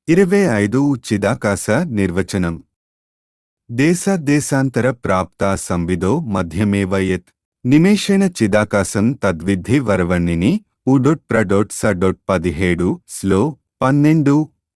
ఇరవై ఐదు చిదాకాశ నిర్వచనం దేశాదేశాంతర ప్రాప్త సంవిదో మధ్యమేవ యత్ నిమేషేణ చిదాకాశం తద్విద్ధి వరవణిని ఉడొట్ ప్రడొట్ సడొట్ పదిహేడు స్లో పన్నెండు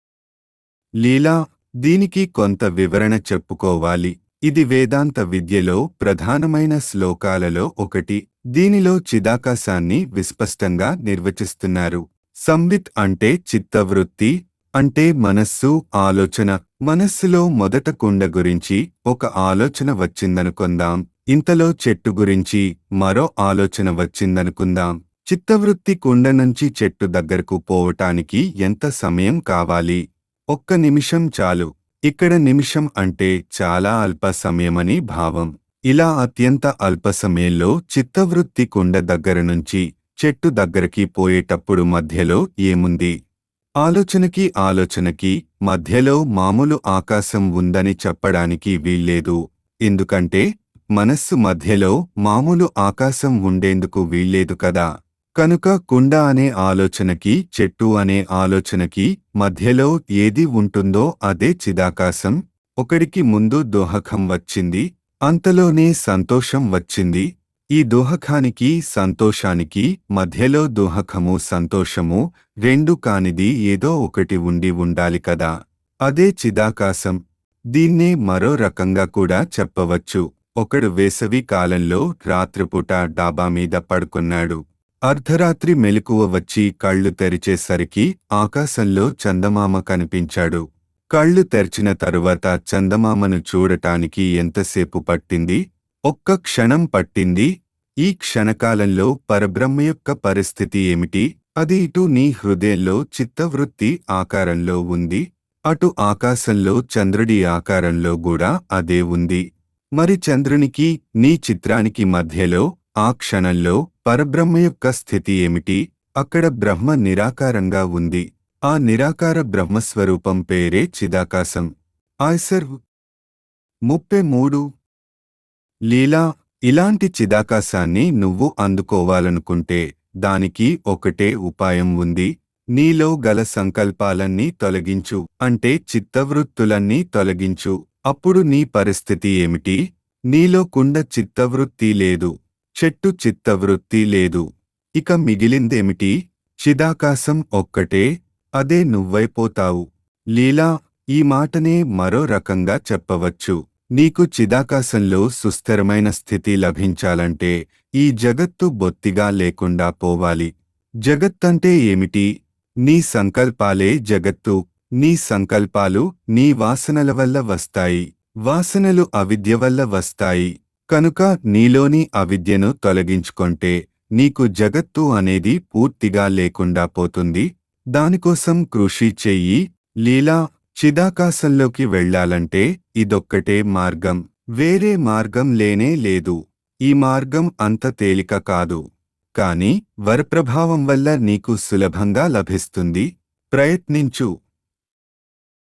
లీలా దీనికి కొంత వివరణ చెప్పుకోవాలి ఇది వేదాంత విద్యలో ప్రధానమైన శ్లోకాలలో ఒకటి దీనిలో చిదాకాశాన్ని విస్పష్టంగా నిర్వచిస్తున్నారు సంవిత్ అంటే చిత్తవృత్తి అంటే మనస్సు ఆలోచన మనస్సులో మొదట కుండ గురించి ఒక ఆలోచన వచ్చిందనుకుందాం ఇంతలో చెట్టు గురించి మరో ఆలోచన వచ్చిందనుకుందాం చిత్తవృత్తి కుండ నుంచి చెట్టు దగ్గరకు పోవటానికి ఎంత సమయం కావాలి ఒక్క నిమిషం చాలు ఇక్కడ నిమిషం అంటే చాలా అల్ప సమయమని భావం ఇలా అత్యంత అల్ప సమయంలో చిత్తవృత్తి కుండ దగ్గర నుంచి చెట్టు దగ్గరికి పోయేటప్పుడు మధ్యలో ఏముంది ఆలోచనకి ఆలోచనకి మధ్యలో మామూలు ఆకాశం ఉందని చెప్పడానికి వీల్లేదు ఎందుకంటే మనస్సు మధ్యలో మామూలు ఆకాశం ఉండేందుకు వీల్లేదు కదా కనుక కుండ అనే ఆలోచనకి చెట్టు అనే ఆలోచనకి మధ్యలో ఏది ఉంటుందో అదే చిదాకాశం ఒకడికి ముందు దోహకం వచ్చింది అంతలోనే సంతోషం వచ్చింది ఈ దోహకానికి సంతోషానికి మధ్యలో దోహకము సంతోషము రెండు కానిది ఏదో ఒకటి ఉండి ఉండాలి కదా అదే చిదాకాశం దీన్నే మరో రకంగా కూడా చెప్పవచ్చు ఒకడు వేసవి కాలంలో రాత్రిపూట డాబా మీద పడుకున్నాడు అర్ధరాత్రి మెలకువ వచ్చి కళ్ళు తెరిచేసరికి ఆకాశంలో చందమామ కనిపించాడు కళ్ళు తెరిచిన తరువాత చందమామను చూడటానికి ఎంతసేపు పట్టింది ఒక్క క్షణం పట్టింది ఈ క్షణకాలంలో పరబ్రహ్మ యొక్క పరిస్థితి ఏమిటి అది ఇటు నీ హృదయంలో చిత్తవృత్తి ఆకారంలో ఉంది అటు ఆకాశంలో చంద్రుడి ఆకారంలో కూడా అదే ఉంది మరి చంద్రునికి నీ చిత్రానికి మధ్యలో ఆ క్షణంలో పరబ్రహ్మ యొక్క స్థితి ఏమిటి అక్కడ బ్రహ్మ నిరాకారంగా ఉంది ఆ నిరాకార బ్రహ్మస్వరూపం పేరే చిదాకాశం ఆయ్సర్ ముప్పై మూడు లీలా ఇలాంటి చిదాకాశాన్ని నువ్వు అందుకోవాలనుకుంటే దానికి ఒకటే ఉపాయం ఉంది నీలో గల సంకల్పాలన్నీ తొలగించు అంటే చిత్తవృత్తులన్నీ తొలగించు అప్పుడు నీ పరిస్థితి ఏమిటి నీలో కుండ చిత్తవృత్తి లేదు చెట్టు చిత్తవృత్తి లేదు ఇక మిగిలిందేమిటి చిదాకాశం ఒక్కటే అదే నువ్వైపోతావు లీలా ఈ మాటనే మరో రకంగా చెప్పవచ్చు నీకు చిదాకాశంలో సుస్థిరమైన స్థితి లభించాలంటే ఈ జగత్తు బొత్తిగా లేకుండా పోవాలి జగత్తంటే ఏమిటి నీ సంకల్పాలే జగత్తు నీ సంకల్పాలు నీ వాసనల వల్ల వస్తాయి వాసనలు అవిద్య వల్ల వస్తాయి కనుక నీలోని అవిద్యను తొలగించుకొంటే నీకు జగత్తు అనేది పూర్తిగా లేకుండా పోతుంది దానికోసం కృషి చెయ్యి లీలా చిదాకాశంలోకి వెళ్ళాలంటే ఇదొక్కటే మార్గం వేరే మార్గం లేనే లేదు ఈ మార్గం అంత తేలిక కాదు కాని వరప్రభావం వల్ల నీకు సులభంగా లభిస్తుంది ప్రయత్నించు